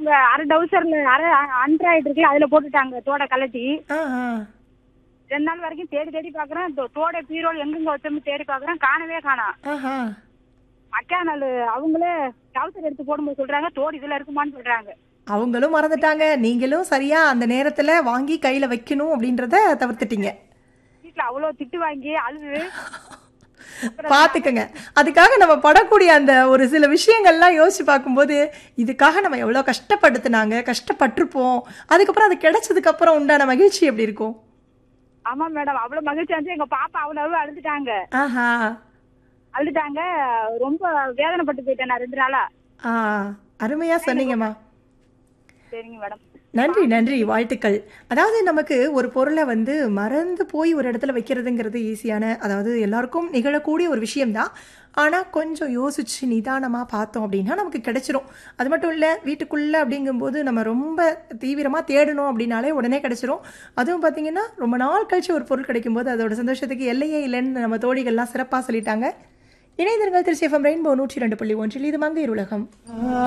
அவங்க அரை டவுசர்ல அரை அண்ட்ராய்டு இருக்குல்ல அதுல போட்டுட்டாங்க தோட கலட்டி ஆ ஆ ரெண்டு நாள் வரைக்கும் தேடி தேடி பாக்குறேன் தோ- தோட பீரோல் எங்கெங்க வச்சோம்னு தேடி பாக்குறேன் காணவே காணோம் ஆஹா மக்கா நாள் அவங்களே டவுசர் எடுத்து போடும்போது சொல்றாங்க தோடு இதுல இருக்குமான்னு சொல்றாங்க அவங்களும் மறந்துட்டாங்க நீங்களும் சரியா அந்த நேரத்துல வாங்கி கையில வைக்கணும் அப்படின்றத தவிர்த்துட்டீங்க வீட்டுல அவ்வளவு திட்டு வாங்கி அழுது பாத்துக்கங்க அதுக்காக நம்ம படக்கூடிய அந்த ஒரு சில விஷயங்கள்லாம் யோசிச்சு பார்க்கும்போது இதுக்காக நம்ம எவ்வளவு கஷ்டப்படுத்துனாங்க கஷ்டப்பட்டிருப்போம் அதுக்கப்புறம் அது கிடைச்சதுக்கு அப்புறம் உண்டான மகிழ்ச்சி எப்படி இருக்கும் ஆமா மேடம் அவ்வளவு மகிழ்ச்சி வந்து எங்க பாப்பா அவ்வளவு அழுதுட்டாங்க ஆஹா அழுதுட்டாங்க ரொம்ப வேதனைப்பட்டு போயிட்டேன் நான் ரெண்டு நாளா ஆ அருமையா சொன்னீங்கம்மா சரிங்க மேடம் நன்றி நன்றி வாழ்த்துக்கள் அதாவது நமக்கு ஒரு பொருளை வந்து மறந்து போய் ஒரு இடத்துல வைக்கிறதுங்கிறது ஈஸியான அதாவது எல்லாருக்கும் நிகழக்கூடிய ஒரு விஷயம்தான் ஆனால் கொஞ்சம் யோசிச்சு நிதானமாக பார்த்தோம் அப்படின்னா நமக்கு கிடைச்சிரும் அது மட்டும் இல்லை வீட்டுக்குள்ளே அப்படிங்கும்போது நம்ம ரொம்ப தீவிரமாக தேடணும் அப்படின்னாலே உடனே கிடைச்சிரும் அதுவும் பார்த்தீங்கன்னா ரொம்ப நாள் கழிச்சு ஒரு பொருள் கிடைக்கும்போது அதோட சந்தோஷத்துக்கு எல்லையே இல்லைன்னு நம்ம தோழிகள்லாம் சிறப்பாக சொல்லிட்டாங்க இணைந்திருங்கள் திருச்சி எஃப்எம் ரெயின்போ நூற்றி ரெண்டு புள்ளி ஒன்றில் இது மங்கையர் உலகம்